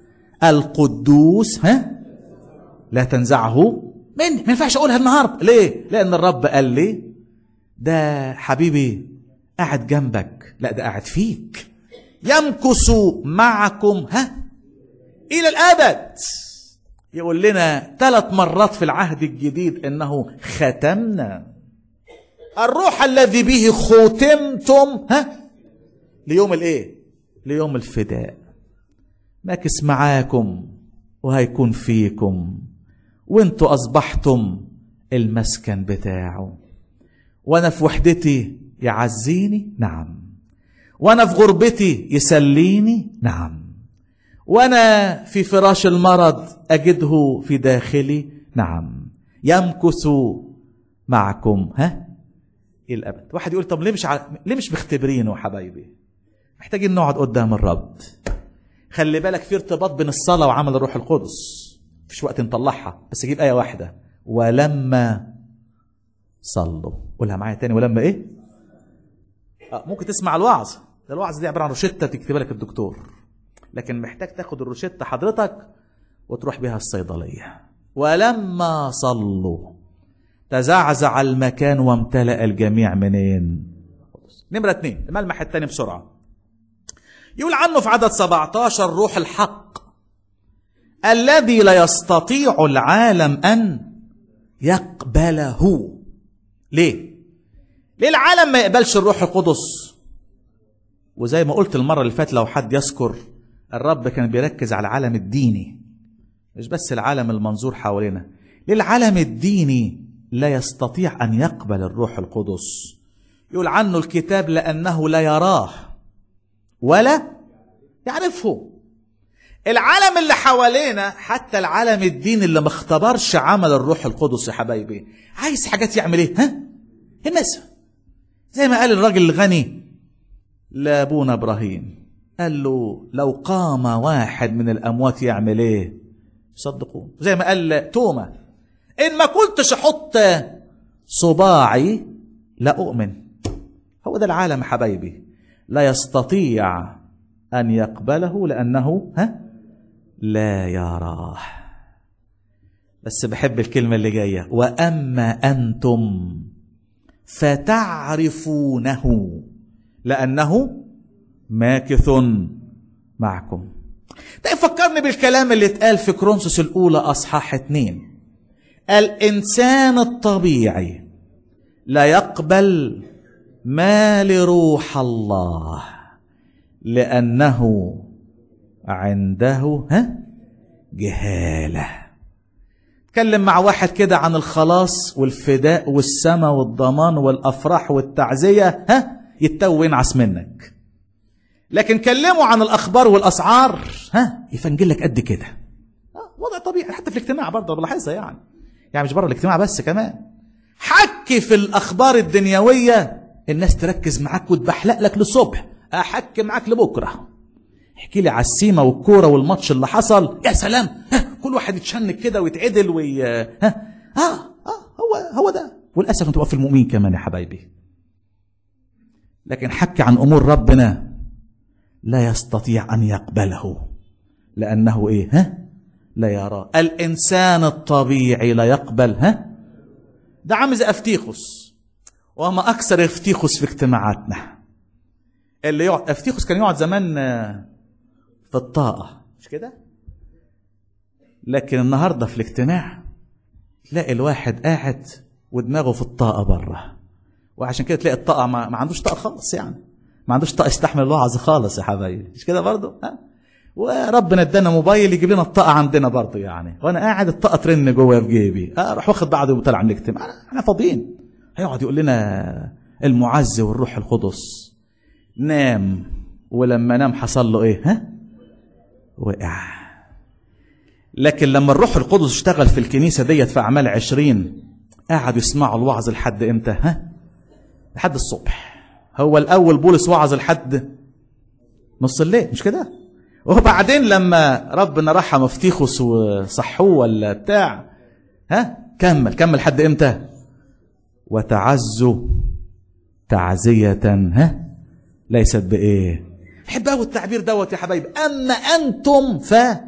القدوس ها لا تنزعه من ما ينفعش اقولها النهارده ليه لان الرب قال لي ده حبيبي قاعد جنبك لا ده قاعد فيك يمكث معكم ها الى الابد يقول لنا ثلاث مرات في العهد الجديد انه ختمنا الروح الذي به ختمتم ها ليوم الايه ليوم الفداء ماكس معاكم وهيكون فيكم وانتوا اصبحتم المسكن بتاعه وانا في وحدتي يعزيني نعم وانا في غربتي يسليني نعم وانا في فراش المرض اجده في داخلي نعم يمكث معكم ها الى الابد واحد يقول طب ليه مش ع... ليه مش مختبرينه حبايبي محتاجين نقعد قدام الرب خلي بالك في ارتباط بين الصلاه وعمل الروح القدس مفيش وقت نطلعها بس اجيب ايه واحده ولما صلوا قولها معايا تاني ولما ايه آه ممكن تسمع الوعظ ده الوعظ دي عباره عن روشته تكتبها لك الدكتور لكن محتاج تاخد الروشته حضرتك وتروح بها الصيدليه ولما صلوا تزعزع المكان وامتلأ الجميع منين نمرة اتنين الملمح التاني بسرعة يقول عنه في عدد 17 روح الحق الذي لا يستطيع العالم أن يقبله ليه؟ ليه العالم ما يقبلش الروح القدس؟ وزي ما قلت المرة اللي فاتت لو حد يذكر الرب كان بيركز على العالم الديني مش بس العالم المنظور حوالينا ليه العالم الديني لا يستطيع أن يقبل الروح القدس يقول عنه الكتاب لأنه لا يراه ولا يعرفه العالم اللي حوالينا حتى العالم الديني اللي ما اختبرش عمل الروح القدس يا حبايبي عايز حاجات يعمل ايه ها الناس زي ما قال الراجل الغني لابونا ابراهيم قال له لو قام واحد من الاموات يعمل ايه صدقوه زي ما قال توما ان ما كنتش احط صباعي لا اؤمن هو ده العالم يا حبايبي لا يستطيع ان يقبله لانه ها لا يراه بس بحب الكلمه اللي جايه واما انتم فتعرفونه لانه ماكث معكم ده يفكرني بالكلام اللي اتقال في كرونسوس الاولى اصحاح اتنين الانسان الطبيعي لا يقبل ما لروح الله لانه عنده ها جهاله اتكلم مع واحد كده عن الخلاص والفداء والسماء والضمان والافراح والتعزيه ها يتو ينعس منك لكن كلموا عن الاخبار والاسعار ها يفنجلك قد كده وضع طبيعي حتى في الاجتماع برضه بلاحظها يعني يعني مش بره الاجتماع بس كمان حكي في الاخبار الدنيويه الناس تركز معاك وتبحلق لك للصبح احكي معاك لبكره احكي لي على السيما والكوره والماتش اللي حصل يا سلام ها كل واحد يتشنك كده ويتعدل وي ها اه اه هو هو ده وللاسف انتوا في المؤمنين كمان يا حبايبي لكن حكي عن امور ربنا لا يستطيع ان يقبله لانه ايه ها لا يرى الانسان الطبيعي لا يقبل ها ده عامل زي افتيخوس وما اكثر افتيخوس في اجتماعاتنا اللي يقعد افتيخوس كان يقعد زمان في الطاقه مش كده لكن النهارده في الاجتماع تلاقي الواحد قاعد ودماغه في الطاقه بره وعشان كده تلاقي الطاقه ما, ما عندوش طاقه خالص يعني ما عندوش طاقه يستحمل الوعظ خالص يا حبايبي مش كده برضه ها وربنا ادانا موبايل يجيب لنا الطاقه عندنا برضه يعني وانا قاعد الطاقه ترن جوه في جيبي اروح واخد بعضي وطالع من الاجتماع احنا فاضيين هيقعد يقول لنا المعز والروح القدس نام ولما نام حصل له ايه ها وقع لكن لما الروح القدس اشتغل في الكنيسه ديت في اعمال عشرين قعدوا يسمعوا الوعظ لحد امتى ها لحد الصبح هو الاول بولس وعظ لحد نص الليل مش كده وبعدين لما ربنا رحم افتيخوس وصحوه ولا بتاع ها كمل كمل حد امتى وتعزوا تعزية ها ليست بإيه حب قوي التعبير دوت يا حبايبي أما أنتم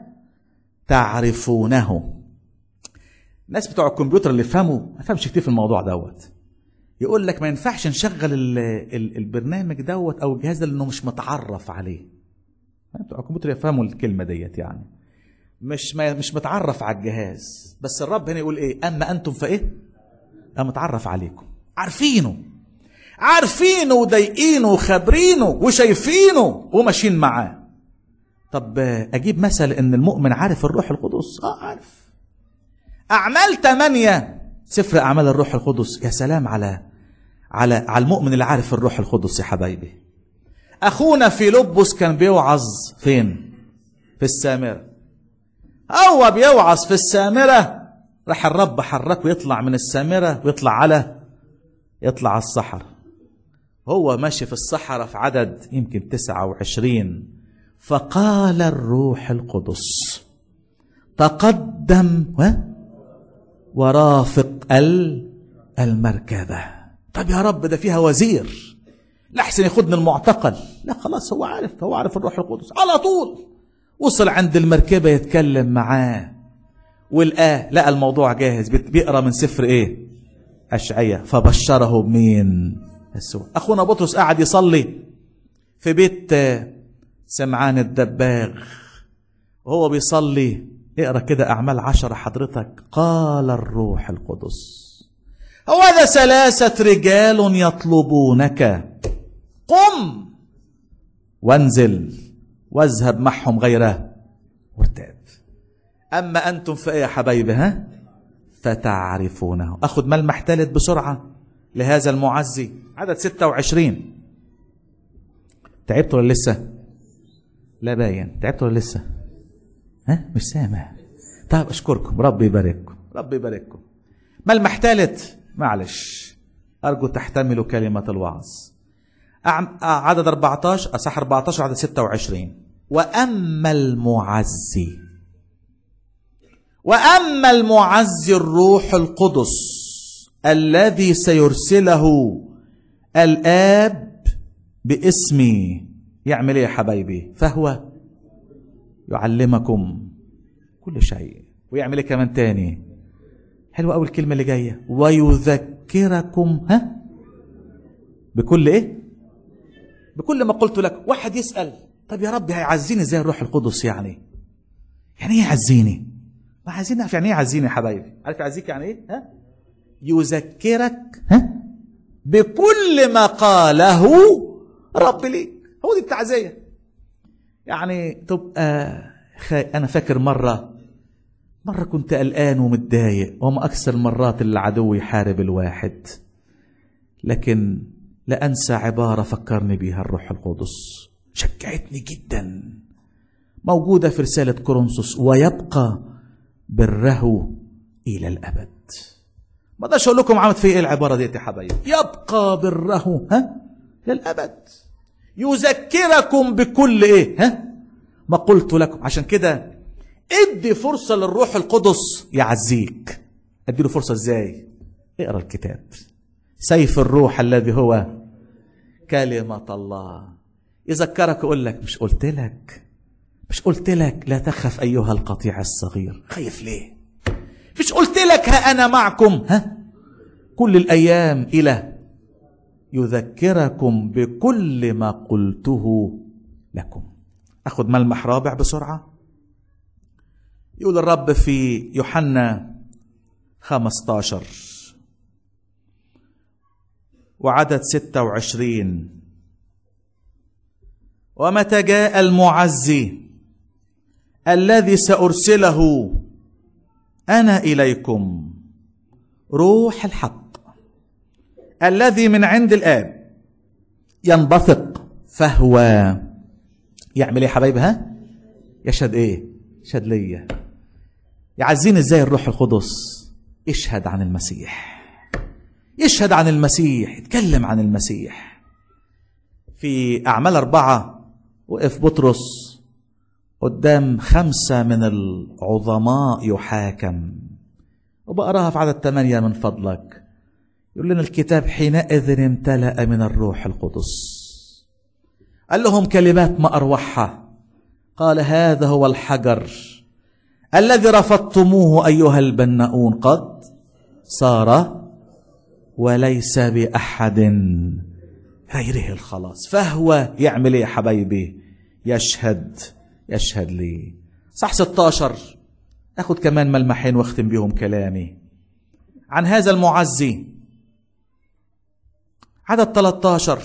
فتعرفونه الناس بتوع الكمبيوتر اللي يفهموا ما فهمش كتير في الموضوع دوت يقول لك ما ينفعش نشغل ال ال البرنامج دوت او الجهاز ده لانه مش متعرف عليه بتوع الكمبيوتر يفهموا الكلمه ديت يعني مش ما مش متعرف على الجهاز بس الرب هنا يقول ايه اما انتم فايه انا متعرف عليكم عارفينه عارفينه وضايقينه وخابرينه وشايفينه وماشيين معاه طب اجيب مثل ان المؤمن عارف الروح القدس اه عارف اعمال ثمانية سفر اعمال الروح القدس يا سلام على على على المؤمن اللي عارف الروح القدس يا حبايبي اخونا فيلبس كان بيوعظ فين في السامره هو بيوعظ في السامره راح الرب حركه يطلع من السامره ويطلع على يطلع على الصحراء هو ماشي في الصحراء في عدد يمكن تسعة وعشرين فقال الروح القدس تقدم ورافق المركبة طب يا رب ده فيها وزير لحسن ياخدني المعتقل لا خلاص هو عارف هو عارف الروح القدس على طول وصل عند المركبة يتكلم معاه والآه لقى الموضوع جاهز بت- بيقرا من سفر ايه أشعية فبشره بمين يسوع أخونا بطرس قاعد يصلي في بيت آه، سمعان الدباغ وهو بيصلي اقرا كده أعمال عشرة حضرتك قال الروح القدس هوذا ثلاثة رجال يطلبونك قم وانزل واذهب معهم غيره وارتاب أما أنتم فإيه يا حبايبي ها فتعرفونه أخذ ملمح ثالث بسرعة لهذا المعزي عدد 26 تعبت ولا لسه لا باين تعبت ولا لسه ها مش سامع طيب أشكركم ربي يبارككم ربي يبارككم ملمح ثالث معلش أرجو تحتملوا كلمة الوعظ أعم- عدد 14 أصح 14 عدد 26 وأما المعزي وأما المعزي الروح القدس الذي سيرسله الآب باسمي يعمل ايه يا حبايبي فهو يعلمكم كل شيء ويعمل ايه كمان تاني حلوة أول الكلمة اللي جاية ويذكركم ها بكل ايه بكل ما قلت لك واحد يسأل طب يا رب هيعزيني ازاي الروح القدس يعني يعني ايه يعزيني ما عايزين نعرف يعني ايه يعزيني يا حبايبي عارف يعزيك يعني ايه ها يذكرك ها بكل ما قاله رب ليك هو دي التعزيه يعني تبقى خ... انا فاكر مره مره كنت قلقان ومتضايق وما اكثر المرات اللي العدو يحارب الواحد لكن لا انسى عباره فكرني بيها الروح القدس شجعتني جدا موجوده في رساله كورنثوس ويبقى بره الى الابد ما اقدرش اقول لكم عملت في ايه العباره دي يا حبايبي يبقى بره ها للابد يذكركم بكل ايه ها ما قلت لكم عشان كده ادي فرصه للروح القدس يعزيك ادي له فرصه ازاي اقرا الكتاب سيف الروح الذي هو كلمه الله يذكرك يقول لك مش قلت لك مش قلت لك لا تخف ايها القطيع الصغير خايف ليه مش قلت لك ها انا معكم ها كل الايام الى يذكركم بكل ما قلته لكم اخذ ملمح رابع بسرعه يقول الرب في يوحنا 15 وعدد 26 ومتى جاء المعزي الذي سارسله انا اليكم روح الحق الذي من عند الاب ينبثق فهو يعمل ايه يا حبايبي ها يشهد ايه يشهد ليا يعزيني ازاي الروح القدس يشهد عن المسيح يشهد عن المسيح يتكلم عن المسيح في اعمال اربعه وقف بطرس قدام خمسة من العظماء يحاكم وبقراها في عدد ثمانية من فضلك يقول لنا الكتاب حينئذ امتلأ من الروح القدس قال لهم كلمات ما أروعها قال هذا هو الحجر الذي رفضتموه أيها البناؤون قد صار وليس بأحد غيره الخلاص فهو يعمل ايه يا حبايبي يشهد يشهد لي صح 16 اخد كمان ملمحين واختم بيهم كلامي عن هذا المعزي عدد 13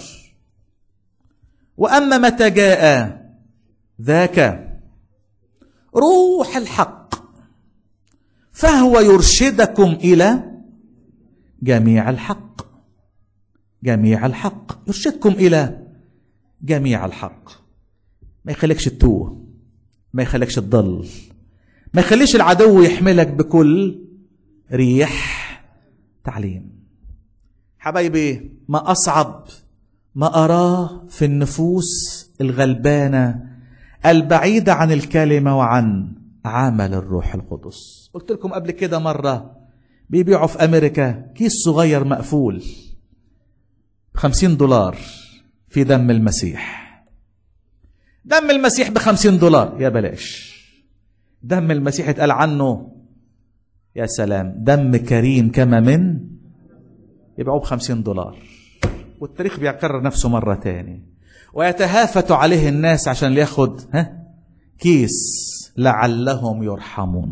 واما متى جاء ذاك روح الحق فهو يرشدكم الى جميع الحق جميع الحق يرشدكم الى جميع الحق ما يخليكش تتوه ما يخليكش تضل ما يخليش العدو يحملك بكل ريح تعليم حبايبي ما اصعب ما اراه في النفوس الغلبانه البعيده عن الكلمه وعن عمل الروح القدس قلت لكم قبل كده مره بيبيعوا في امريكا كيس صغير مقفول بخمسين دولار في دم المسيح دم المسيح بخمسين دولار يا بلاش دم المسيح اتقال عنه يا سلام دم كريم كما من يبيعوه بخمسين دولار والتاريخ بيكرر نفسه مرة تاني ويتهافت عليه الناس عشان ياخد ها كيس لعلهم يرحمون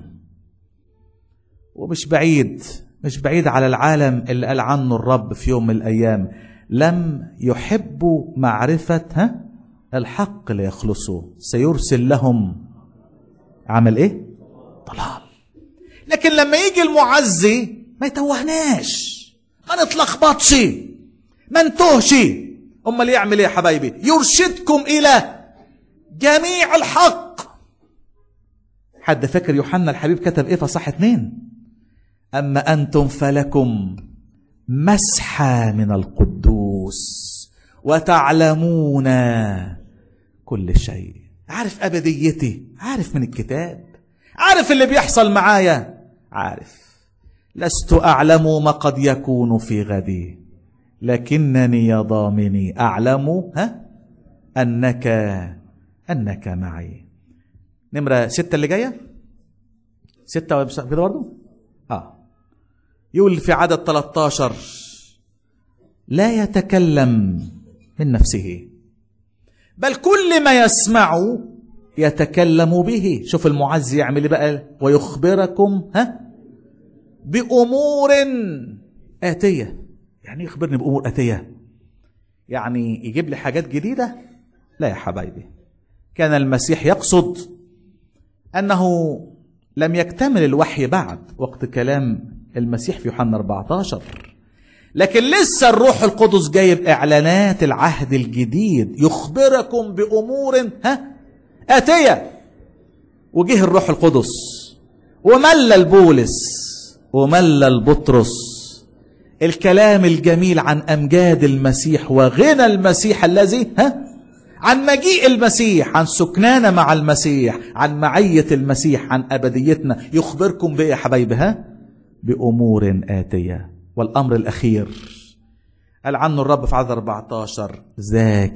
ومش بعيد مش بعيد على العالم اللي قال عنه الرب في يوم من الأيام لم يحبوا معرفة ها الحق ليخلصوا سيرسل لهم عمل ايه ضلال لكن لما يجي المعزي ما يتوهناش ما نتلخبطش ما نتوهش امال يعمل ايه يا حبايبي يرشدكم الى جميع الحق حد فاكر يوحنا الحبيب كتب ايه فصح اتنين اما انتم فلكم مسحة من القدوس وتعلمون كل شيء عارف ابديتي عارف من الكتاب عارف اللي بيحصل معايا عارف لست اعلم ما قد يكون في غدي لكنني يا ضامني اعلم ها انك انك معي نمره ستة اللي جايه ستة كده برضه اه يقول في عدد 13 لا يتكلم من نفسه بل كل ما يسمع يتكلم به شوف المعز يعمل ايه بقى ويخبركم ها بامور اتيه يعني يخبرني بامور اتيه يعني يجيب لي حاجات جديده لا يا حبايبي كان المسيح يقصد انه لم يكتمل الوحي بعد وقت كلام المسيح في يوحنا 14 لكن لسه الروح القدس جايب اعلانات العهد الجديد يخبركم بامور ها اتيه وجه الروح القدس وملل بولس وملل بطرس الكلام الجميل عن امجاد المسيح وغنى المسيح الذي ها عن مجيء المسيح عن سكنانا مع المسيح عن معية المسيح عن أبديتنا يخبركم بإيه يا حبايبي ها بأمور آتية والأمر الأخير قال عنه الرب في عدد 14 ذاك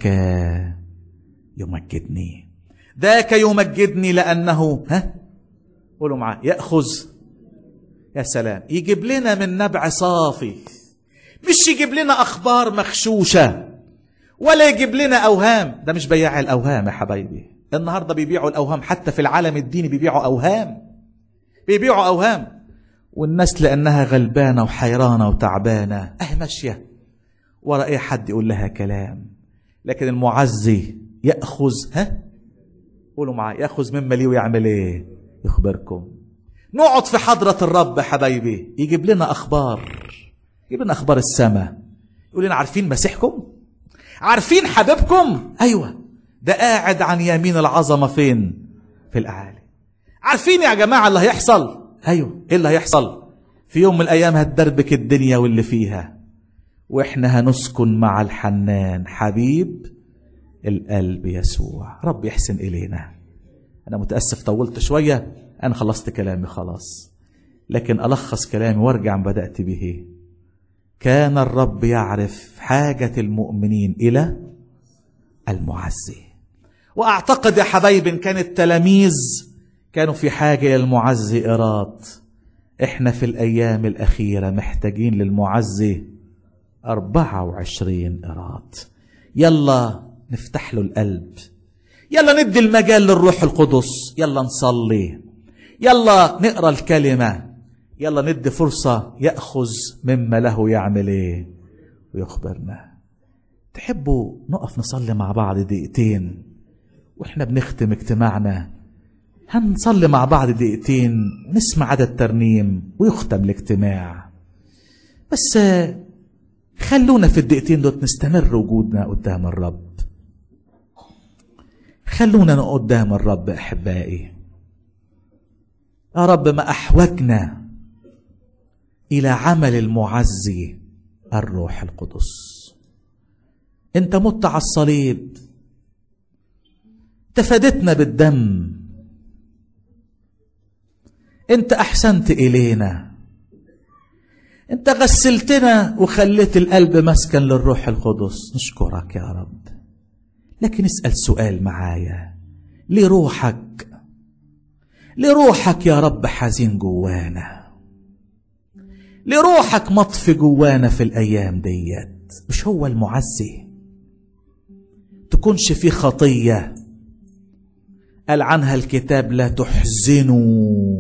يمجدني ذاك يمجدني لأنه ها قولوا معاه يأخذ يا سلام يجيب لنا من نبع صافي مش يجيب لنا أخبار مخشوشة ولا يجيب لنا أوهام ده مش بياع الأوهام يا حبايبي النهاردة بيبيعوا الأوهام حتى في العالم الديني بيبيعوا أوهام بيبيعوا أوهام والناس لأنها غلبانة وحيرانة وتعبانة أهي ماشية ورا أي حد يقول لها كلام لكن المعزي يأخذ ها قولوا معايا يأخذ مما ليه ويعمل إيه يخبركم نقعد في حضرة الرب حبايبي يجيب لنا أخبار يجيب لنا أخبار السماء يقول لنا عارفين مسيحكم عارفين حبيبكم أيوة ده قاعد عن يمين العظمة فين في الأعالي عارفين يا جماعة اللي هيحصل ايوه ايه اللي هيحصل في يوم من الايام هتدربك الدنيا واللي فيها واحنا هنسكن مع الحنان حبيب القلب يسوع رب يحسن الينا انا متاسف طولت شويه انا خلصت كلامي خلاص لكن الخص كلامي وارجع ما بدات به كان الرب يعرف حاجه المؤمنين الى المعزي واعتقد يا حبايب ان كان التلاميذ كانوا في حاجة للمعزي إيراد إحنا في الأيام الأخيرة محتاجين للمعزي أربعة وعشرين إيراد يلا نفتح له القلب يلا ندي المجال للروح القدس يلا نصلي يلا نقرا الكلمة يلا ندي فرصة يأخذ مما له يعمل إيه ويخبرنا تحبوا نقف نصلي مع بعض دقيقتين واحنا بنختم اجتماعنا هنصلي مع بعض دقيقتين نسمع عدد ترنيم ويختم الاجتماع بس خلونا في الدقيقتين دول نستمر وجودنا قدام الرب خلونا قدام الرب احبائي يا رب ما احوجنا الى عمل المعزي الروح القدس انت مت على الصليب تفادتنا بالدم انت احسنت الينا انت غسلتنا وخليت القلب مسكن للروح القدس نشكرك يا رب لكن اسأل سؤال معايا ليه روحك ليه روحك يا رب حزين جوانا ليه روحك مطفي جوانا في الأيام ديت مش هو المعزي تكونش في خطية قال عنها الكتاب لا تحزنوا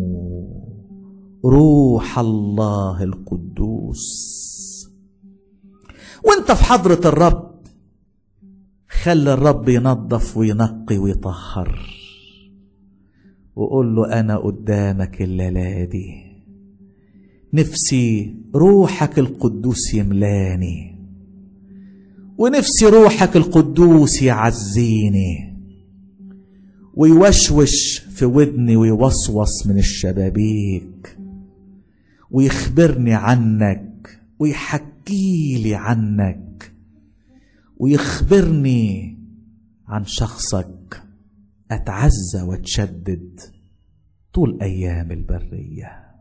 روح الله القدوس وانت في حضرة الرب خلي الرب ينظف وينقي ويطهر وقول له انا قدامك الليله دي نفسي روحك القدوس يملاني ونفسي روحك القدوس يعزيني ويوشوش في ودني ويوصوص من الشبابيك ويخبرني عنك ويحكي لي عنك ويخبرني عن شخصك اتعزى واتشدد طول ايام البريه